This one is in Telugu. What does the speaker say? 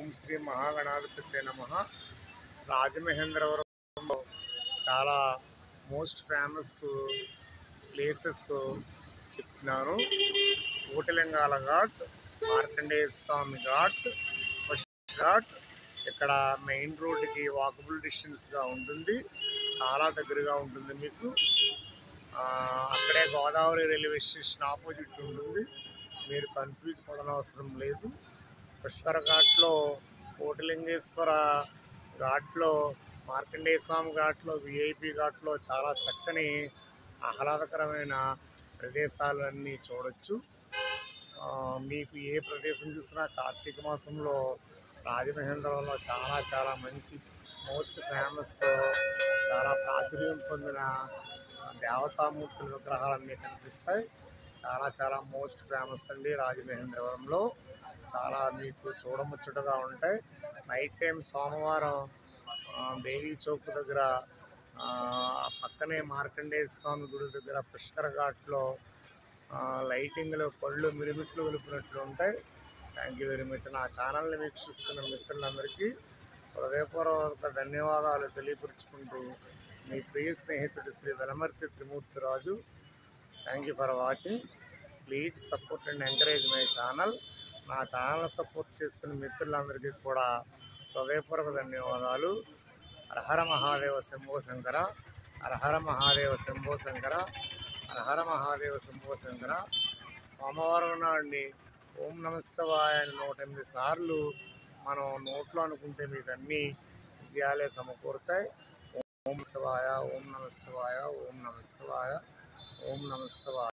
ఓం శ్రీ మహాగణాధిపతి నమ రాజమహేంద్రవరంలో చాలా మోస్ట్ ఫేమస్ ప్లేసెస్ చెప్తున్నాను కోటిలింగాల ఘాట్ మార్కండేయ స్వామి ఘాట్ ఫస్ట్ ఘాట్ ఇక్కడ మెయిన్ రోడ్డుకి వాకబుల్ డిస్టెన్స్గా ఉంటుంది చాలా దగ్గరగా ఉంటుంది మీకు ఆ, అక్కడే గోదావరి రైల్వే స్టేషన్ ఆపోజిట్ ఉంటుంది మీరు కన్ఫ్యూజ్ పడనవసరం లేదు పుష్కర ఘాట్లో కోటిలింగేశ్వర ఘాట్లో మార్కండేయ స్వామి ఘాట్లో విఐపి ఘాట్లో చాలా చక్కని ఆహ్లాదకరమైన ప్రదేశాలన్నీ చూడొచ్చు ఆ, మీకు ఏ ప్రదేశం చూసినా కార్తీక మాసంలో రాజమహేంద్రంలో చాలా చాలా మంచి మోస్ట్ ఫేమస్ చాలా ప్రాచుర్యం పొందిన దేవతామూర్తుల విగ్రహాలన్నీ కనిపిస్తాయి చాలా చాలా మోస్ట్ ఫేమస్ అండి రాజమహేంద్రవరంలో చాలా మీకు చూడముచ్చటగా ఉంటాయి నైట్ టైం సోమవారం ఆ, దేవీ చౌక్ దగ్గర ఆ, ఆ పక్కనే మార్కండేయ స్వామి గుడి దగ్గర పుష్కర ఘాట్లో ఆ, లైటింగ్లో పళ్ళు మిరుమిట్లు కలిపినట్లు ఉంటాయి థ్యాంక్ యూ వెరీ మచ్ నా ఛానల్ని వీక్షిస్తున్న మిత్రులందరికీ హృదయపూర్వక ధన్యవాదాలు తెలియపరుచుకుంటూ మీ ప్రియ స్నేహితుడు Shri Velamarthi Trimurthiraju thank you for watching please support and encourage my channel నా ఛానల్ సపోర్ట్ చేస్తున్న మిత్రులందరికీ కూడా హృదయపూర్వక ధన్యవాదాలు హరహర మహాదేవ శంభో శంకర హరహర మహాదేవ శంభో శంకర హరహర మహాదేవ శంభో శంకర సోమవారం నాడిని ఓం నమస్తవాయ అని నూట ఎనిమిది సార్లు మనం నోట్లో అనుకుంటే మీకు అన్ని విజయాలే సమకూరుతాయి ఓం శివాయ ఓం నమ శివాయ ఓం నమ శివాయ ఓం నమ శివాయ